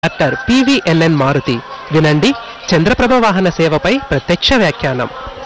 doctor పివిఎల్ఎన్ Maruti వినండి చంద్రప్రభ వాహన సేవపై ప్రత్యక్ష వ్యాఖ్యానం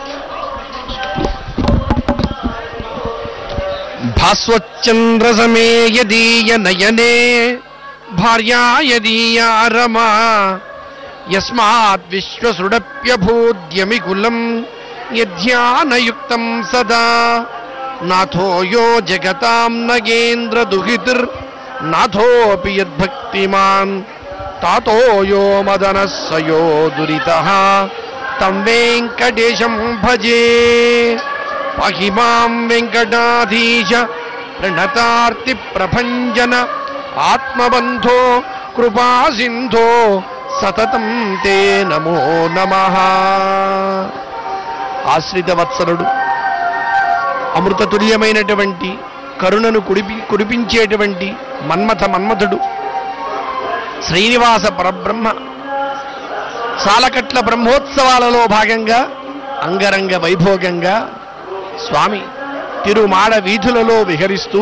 భాస్వచ్చంద్రసమే యదీయ నయనే భార్యా యదీయా రమా యస్మాత్ విశ్వసుడప్యభూద్యమికులం యధ్యానయుక్తం సదా నాథో యో జగతాం నగేంద్ర దుహితిర్ నాథోపి యద్భక్తిమాన్ తాతో యో మదన సయో దురిత తం వెంకటేశం భజే పాహి మాం వెంకటాధీశ ప్రణతార్తి ప్రభంజన ఆత్మబంధో కృపా సింధో సతతం తే నమో నమ ఆశ్రిత వత్సలుడు అమృతతుల్యమైనటువంటి కరుణను కుడిపి కురిపించేటువంటి మన్మథ మన్మథుడు శ్రీనివాస పరబ్రహ్మ సాలకట్ల బ్రహ్మోత్సవాలలో భాగంగా అంగరంగ వైభోగంగా స్వామి తిరుమాడ వీధులలో విహరిస్తూ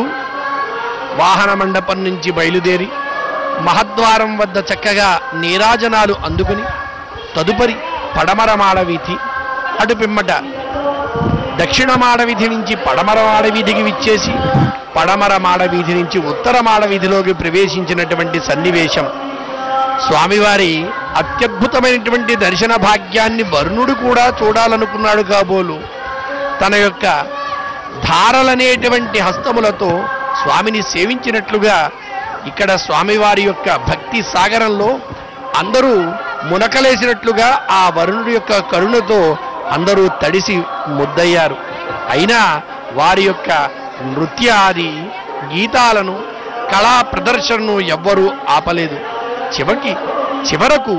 వాహన మండపం నుంచి బయలుదేరి మహద్వారం వద్ద చక్కగా నీరాజనాలు అందుకుని తదుపరి పడమర మాడ వీధి అటు పిమ్మట దక్షిణ మాడ వీధి నుంచి పడమర మాడ వీధికి విచ్చేసి పడమర మాడ వీధి నుంచి ఉత్తర మాడ వీధిలోకి ప్రవేశించినటువంటి సన్నివేశం స్వామివారి అత్యద్భుతమైనటువంటి దర్శన భాగ్యాన్ని వరుణుడు కూడా చూడాలనుకున్నాడు కాబోలు తన యొక్క ధారలనేటువంటి హస్తములతో స్వామిని సేవించినట్లుగా ఇక్కడ స్వామివారి యొక్క భక్తి సాగరంలో అందరూ మునకలేసినట్లుగా ఆ వరుణుడి యొక్క కరుణతో అందరూ తడిసి ముద్దయ్యారు అయినా వారి యొక్క నృత్యాది గీతాలను కళా ప్రదర్శనను ఎవ్వరూ ఆపలేదు చివరికి చివరకు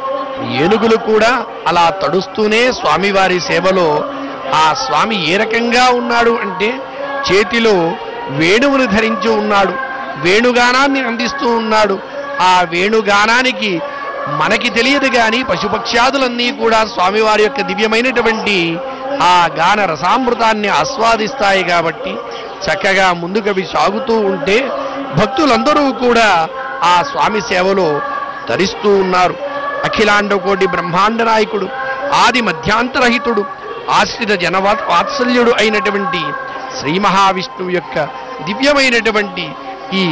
ఏనుగులు కూడా అలా తడుస్తూనే స్వామివారి సేవలో ఆ స్వామి ఏ రకంగా ఉన్నాడు అంటే చేతిలో వేణువును ధరించి ఉన్నాడు వేణుగానాన్ని అందిస్తూ ఉన్నాడు ఆ వేణుగానానికి మనకి తెలియదు గాని పశుపక్ష్యాదులన్నీ కూడా స్వామివారి యొక్క దివ్యమైనటువంటి ఆ గాన రసామృతాన్ని ఆస్వాదిస్తాయి కాబట్టి చక్కగా ముందుకవి సాగుతూ ఉంటే భక్తులందరూ కూడా ఆ స్వామి సేవలో ధరిస్తూ ఉన్నారు అఖిలాండ కోటి బ్రహ్మాండ నాయకుడు ఆది మధ్యాంతరహితుడు ఆశ్రిత జన వాత్సల్యుడు అయినటువంటి శ్రీ మహావిష్ణువు యొక్క దివ్యమైనటువంటి ఈ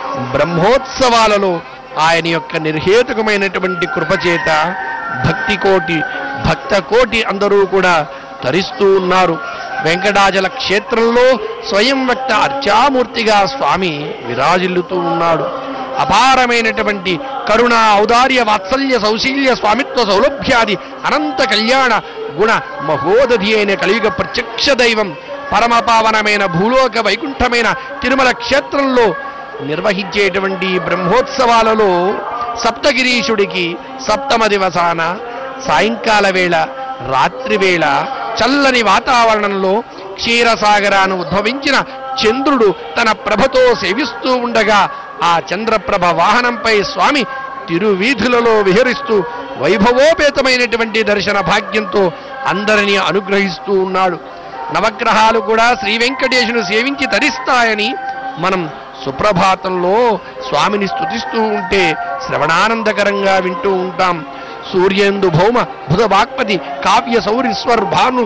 బ్రహ్మోత్సవాలలో ఆయన యొక్క నిర్హేతుకమైనటువంటి కృపచేత భక్తి కోటి భక్త కోటి అందరూ కూడా తరిస్తూ ఉన్నారు వెంకటాచల క్షేత్రంలో స్వయం వ్యక్త అర్చామూర్తిగా స్వామి విరాజిల్లుతూ ఉన్నాడు అపారమైనటువంటి కరుణ ఔదార్య వాత్సల్య సౌశీల్య స్వామిత్వ సౌలభ్యాది అనంత కళ్యాణ గుణ మహోదధి అయిన కలియుగ ప్రత్యక్ష దైవం పరమపావనమైన భూలోక వైకుంఠమైన తిరుమల క్షేత్రంలో నిర్వహించేటువంటి బ్రహ్మోత్సవాలలో సప్తగిరీషుడికి సప్తమ దివసాన సాయంకాల వేళ రాత్రి వేళ చల్లని వాతావరణంలో క్షీరసాగరాను ఉద్భవించిన చంద్రుడు తన ప్రభతో సేవిస్తూ ఉండగా ఆ చంద్రప్రభ వాహనంపై స్వామి తిరువీధులలో విహరిస్తూ వైభవోపేతమైనటువంటి దర్శన భాగ్యంతో అందరినీ అనుగ్రహిస్తూ ఉన్నాడు నవగ్రహాలు కూడా శ్రీ వెంకటేశును సేవించి తరిస్తాయని మనం సుప్రభాతంలో స్వామిని స్తుతిస్తూ ఉంటే శ్రవణానందకరంగా వింటూ ఉంటాం సూర్యేందు భౌమ బుధ వాక్పతి కావ్య సౌరిస్వర్ భాను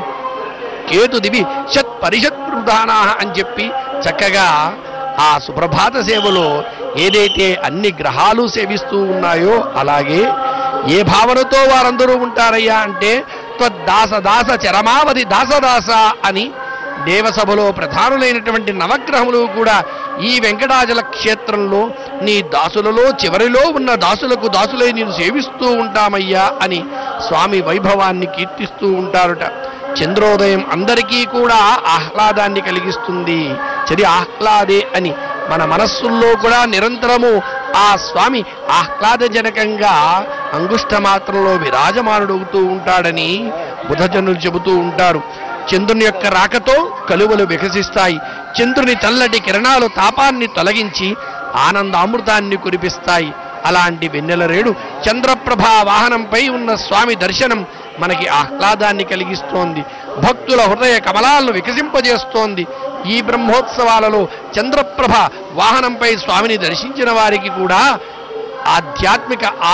కేతు దివి షత్ పరిషత్ ప్రధానా అని చెప్పి చక్కగా ఆ సుప్రభాత సేవలో ఏదైతే అన్ని గ్రహాలు సేవిస్తూ ఉన్నాయో అలాగే ఏ భావనతో వారందరూ ఉంటారయ్యా అంటే త్వద్దాస దాస చరమావధి దాసదాస అని దేవసభలో ప్రధానులైనటువంటి నవగ్రహములు కూడా ఈ వెంకటాచల క్షేత్రంలో నీ దాసులలో చివరిలో ఉన్న దాసులకు దాసులై నేను సేవిస్తూ ఉంటామయ్యా అని స్వామి వైభవాన్ని కీర్తిస్తూ ఉంటారుట చంద్రోదయం అందరికీ కూడా ఆహ్లాదాన్ని కలిగిస్తుంది చది ఆహ్లాదే అని మన మనస్సుల్లో కూడా నిరంతరము ఆ స్వామి ఆహ్లాదజనకంగా అంగుష్ట మాత్రంలో విరాజమానుడవుతూ ఉంటాడని బుధజనులు చెబుతూ ఉంటారు చంద్రుని యొక్క రాకతో కలువలు వికసిస్తాయి చంద్రుని చల్లటి కిరణాలు తాపాన్ని తొలగించి ఆనందామృతాన్ని కురిపిస్తాయి అలాంటి వెన్నెల రేడు చంద్రప్రభ వాహనంపై ఉన్న స్వామి దర్శనం మనకి ఆహ్లాదాన్ని కలిగిస్తోంది భక్తుల హృదయ కమలాలను వికసింపజేస్తోంది ఈ బ్రహ్మోత్సవాలలో చంద్రప్రభ వాహనంపై స్వామిని దర్శించిన వారికి కూడా ఆధ్యాత్మిక